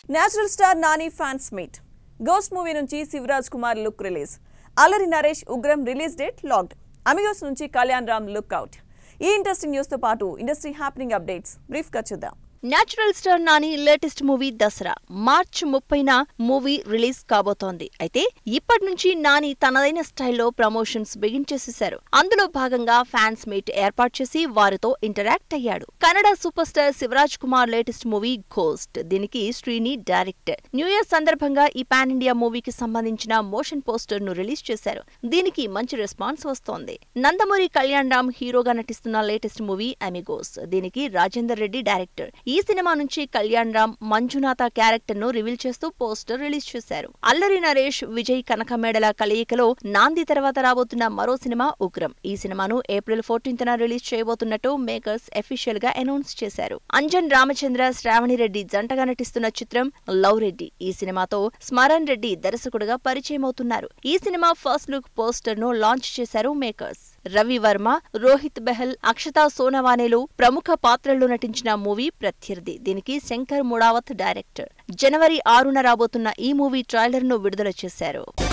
natural star Nani fans meet ghost movie నుంచి Shivaraj Kumar look release Allari Naresh Ugram release date locked Amigos నుంచి Kalyan Ram look out ఈ interesting news తో పాటు industry happening updates brief గా చూద్దాం natural star Nani latest movie Dasara March ముప్పైన movie release కాబోతోంది అయితే ఇప్పటి నుంచి నాని తనదైన స్టైల్లో ప్రమోషన్స్ బిగించేసేశారు అందులో భాగంగా ఫ్యాన్స్ మీట్ ఏర్పాటు చేసి వారితో ఇంటరాక్ట్ అయ్యాడు Kannada super star Shivaraj Kumar latest movie ghost దీనికి శ్రీని డైరెక్టర్ న్యూ ఇయర్ సందర్భంగా ఈ పాన్ ఇండియా మూవీకి సంబంధించిన మోషన్ పోస్టర్ ను రిలీజ్ చేశారు దీనికి మంచి రెస్పాన్స్ వస్తోంది నందమూరి కళ్యాణ్ రామ్ హీరోగా నటిస్తున్న లేటెస్ట్ మూవీ అమిగోస్ దీనికి రాజేందర్ రెడ్డి డైరెక్టర్ ఈ సినిమా నుంచి కళ్యాణ్ రామ్ మంజునాథ క్యారెక్టర్ ను రివీల్ చేస్తూ పోస్టర్ రిలీజ్ చేశారు అల్లరి నరేష్ విజయ్ కనకమేడల కలయికలో నాంది తర్వాత రాబోతున్న మరో సినిమా ఉగ్రం ఈ సినిమాను ఏప్రిల్ ఫోర్టీన్త్ రిలీజ్ చేయబోతున్నట్టు మేకర్స్ అఫీషియల్ గా అనౌన్స్ చేశారు అంజన్ రామచంద్ర శ్రావణి రెడ్డి జంటగా నటిస్తున్న చిత్రం లవ్ రెడ్డి ఈ సినిమాతో స్మరణ్ రెడ్డి దర్శకుడుగా పరిచయం అవుతున్నారు ఈ సినిమా ఫస్ట్ లుక్ పోస్టర్ ను లాంచ్ చేశారు మేకర్స్ రవి వర్మ రోహిత్ బెహల్ అక్షతా సోనవానేలు ప్రముఖ పాత్రల్లో నటించిన మూవీ ప్రత్యర్థి దీనికి శంకర్ ముడావత్ డైరెక్టర్ జనవరి ఆరున రాబోతున్న ఈ మూవీ ట్రైలర్ ను విడుదల చేశారు